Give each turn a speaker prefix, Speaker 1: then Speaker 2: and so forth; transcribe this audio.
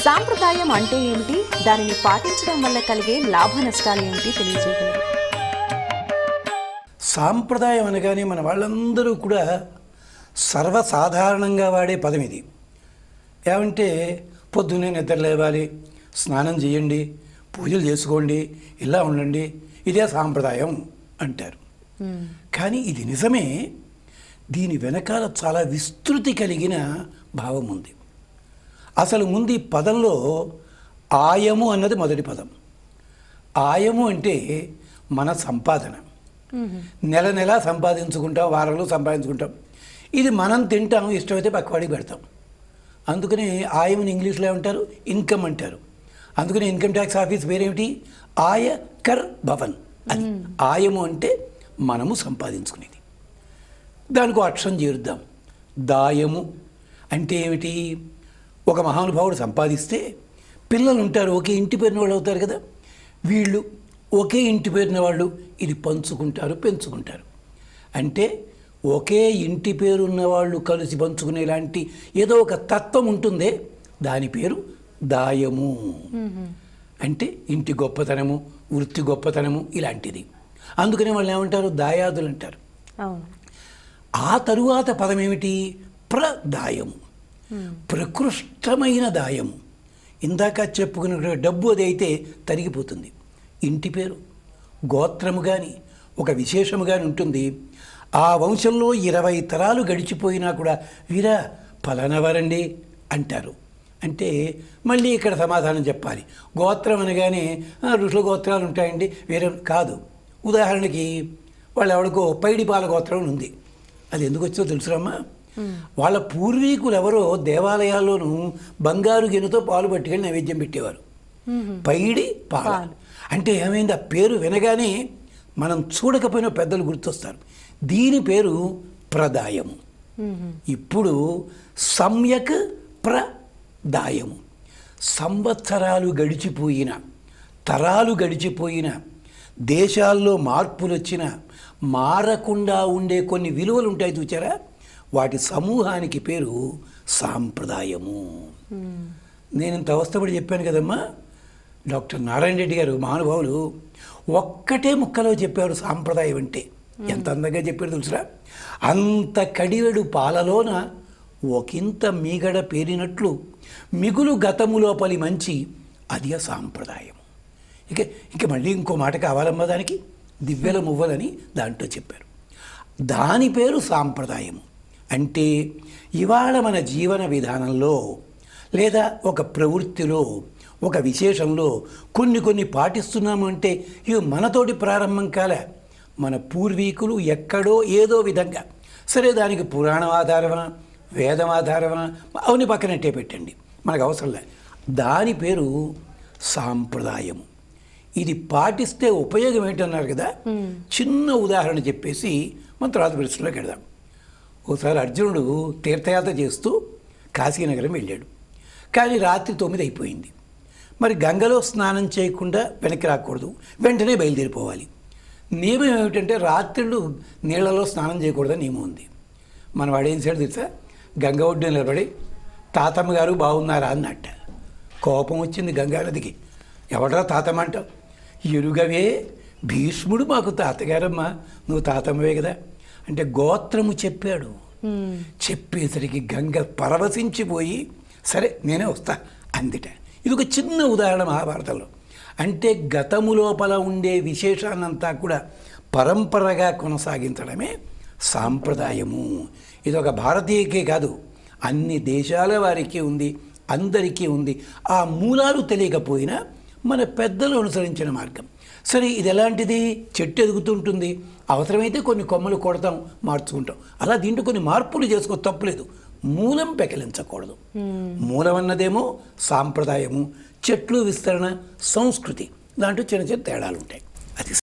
Speaker 1: సాంప్రదాయం అంటే ఏమిటి దానిని పాటించడం వల్ల కలిగే లాభ నష్టాలు ఏమిటి తెలియజేయగలరు
Speaker 2: సాంప్రదాయం అనగానే మన వాళ్ళందరూ కూడా సర్వసాధారణంగా వాడే పదం ఇది ఏమంటే పొద్దున్నే నిద్ర లేవాలి స్నానం చేయండి పూజలు చేసుకోండి ఇలా ఉండండి ఇదే సాంప్రదాయం అంటారు కానీ ఇది నిజమే దీని వెనకాల చాలా విస్తృతి కలిగిన భావం ఉంది అసలు ముందు ఈ పదంలో ఆయము అన్నది మొదటి పదం ఆయము అంటే మన సంపాదన నెల నెల సంపాదించుకుంటాం వారంలో సంపాదించుకుంటాం ఇది మనం తింటాం ఇష్టమైతే పక్కవాడికి పెడతాం అందుకని ఆయమని ఇంగ్లీష్లో ఏమంటారు ఇన్కమ్ అంటారు అందుకని ఇన్కమ్ ట్యాక్స్ ఆఫీస్ పేరేమిటి ఆయ కర్ భవన్ అది ఆయము అంటే మనము సంపాదించుకునేది దానికి ఒక అక్షరం చేరుద్దాం దాయము అంటే ఏమిటి ఒక మహానుభావుడు సంపాదిస్తే పిల్లలు ఉంటారు ఒకే ఇంటి పేరున వాళ్ళు అవుతారు కదా వీళ్ళు ఒకే ఇంటి పేరున వాళ్ళు ఇది పంచుకుంటారు పెంచుకుంటారు అంటే ఒకే ఇంటి పేరున్న వాళ్ళు కలిసి పంచుకునే లాంటి ఏదో ఒక తత్వం ఉంటుందే దాని పేరు దాయము అంటే ఇంటి గొప్పతనము వృత్తి గొప్పతనము ఇలాంటిది అందుకనే వాళ్ళు ఏమంటారు దాయాదులు అంటారు
Speaker 1: అవును
Speaker 2: ఆ తరువాత పదం ఏమిటి ప్రదాయము ప్రకృష్టమైన దాయము ఇందాక చెప్పుకున్న డబ్బు అది అయితే తరిగిపోతుంది ఇంటి పేరు గోత్రము కానీ ఒక విశేషము కానీ ఉంటుంది ఆ వంశంలో ఇరవై తరాలు గడిచిపోయినా కూడా వీరా ఫలానవారండి అంటారు అంటే మళ్ళీ ఇక్కడ సమాధానం చెప్పాలి గోత్రం అనగానే "ఆ, ఋషుల గోత్రాలు ఉంటాయండి వేరే కాదు ఉదాహరణకి వాళ్ళు ఎవరికో పైడిపాల గోత్రం అని ఉంది అది ఎందుకు వచ్చిందో తెలుసురమ్మా వాళ్ళ పూర్వీకులు ఎవరో దేవాలయాల్లోనూ బంగారు గిన్నెతో పాలు పట్టుకెళ్ళి నైవేద్యం పెట్టేవారు పైడి పాల అంటే ఏమైంది ఆ పేరు వినగానే మనం చూడకపోయినా పెద్దలు గుర్తొస్తారు దీని పేరు ప్రదాయము ఇప్పుడు సమ్యక్ ప్రదాయము సంవత్సరాలు గడిచిపోయిన తరాలు గడిచిపోయిన దేశాల్లో మార్పులు వచ్చిన మారకుండా ఉండే కొన్ని విలువలు ఉంటాయి చూచారా వాటి సమూహానికి పేరు సాంప్రదాయము నేను ఇంత అవస్థపడి చెప్పాను కదమ్మా డాక్టర్ నారాయణ రెడ్డి గారు మహానుభావులు ఒక్కటే ముక్కలో చెప్పారు సాంప్రదాయం అంటే ఎంత అందంగా చెప్పారు తెలుసురా అంత కడివెడు పాలలోన ఒకంత మీగడ పేరినట్లు మిగులు గతము లోపలి మంచి అది ఆ సాంప్రదాయం ఇక ఇక మళ్ళీ ఇంకో మాట కావాలమ్మా దానికి దివ్యల మువ్వలని దాంట్లో చెప్పారు దాని పేరు సాంప్రదాయం అంటే ఇవాళ మన జీవన విధానంలో లేదా ఒక ప్రవృత్తిలో ఒక విశేషంలో కొన్ని కొన్ని పాటిస్తున్నాము అంటే ఇవి మనతోటి ప్రారంభం కాలే మన పూర్వీకులు ఎక్కడో ఏదో విధంగా సరే దానికి పురాణం ఆధారమా వేదం ఆధారమా అవన్నీ పక్కనట్టే పెట్టండి మనకు అవసరం లేదు దాని పేరు సాంప్రదాయము ఇది పాటిస్తే ఉపయోగం ఏంటన్నారు కదా చిన్న ఉదాహరణ చెప్పేసి మన తర్వాత ప్రశ్నలోకి వెళదాం ఒకసారి అర్జునుడు తీర్థయాత్ర చేస్తూ కాశీనగరం వెళ్ళాడు కానీ రాత్రి తొమ్మిది అయిపోయింది మరి గంగలో స్నానం చేయకుండా వెనక్కి రాకూడదు వెంటనే బయలుదేరిపోవాలి నియమం ఏమిటంటే రాత్రులు నీళ్ళలో స్నానం చేయకూడదని నియమం ఉంది మన వాడు ఏం చేయాడు తెలుసా గంగ ఒడ్డు నిలబడి తాతమ్మ గారు బాగున్నారా అన్నట్ట కోపం వచ్చింది గంగానదికి ఎవడరా తాతమ్మ అంటావు ఎరుగవే భీష్ముడు మాకు తాతగారమ్మా నువ్వు తాతమ్మవే కదా అంటే గోత్రము చెప్పాడు చెప్పేసరికి గంగ పరవశించిపోయి సరే నేనే వస్తా అందిట ఇది ఒక చిన్న ఉదాహరణ మహాభారతంలో అంటే గతము లోపల ఉండే విశేషాన్నంతా కూడా పరంపరగా కొనసాగించడమే సాంప్రదాయము ఇది ఒక భారతీయకే కాదు అన్ని దేశాల వారికి ఉంది అందరికీ ఉంది ఆ మూలాలు తెలియకపోయినా మన పెద్దలు అనుసరించిన మార్గం సరే ఇది ఎలాంటిది చెట్టు ఎదుగుతుంటుంది అవసరమైతే కొన్ని కొమ్మలు కొడతాం మార్చుకుంటాం అలా దీంట్లో కొన్ని మార్పులు చేసుకో తప్పులేదు మూలం పెకలించకూడదు మూలం అన్నదేమో సాంప్రదాయము చెట్లు విస్తరణ సంస్కృతి దాంట్లో చిన్న చిన్న తేడాలు ఉంటాయి అది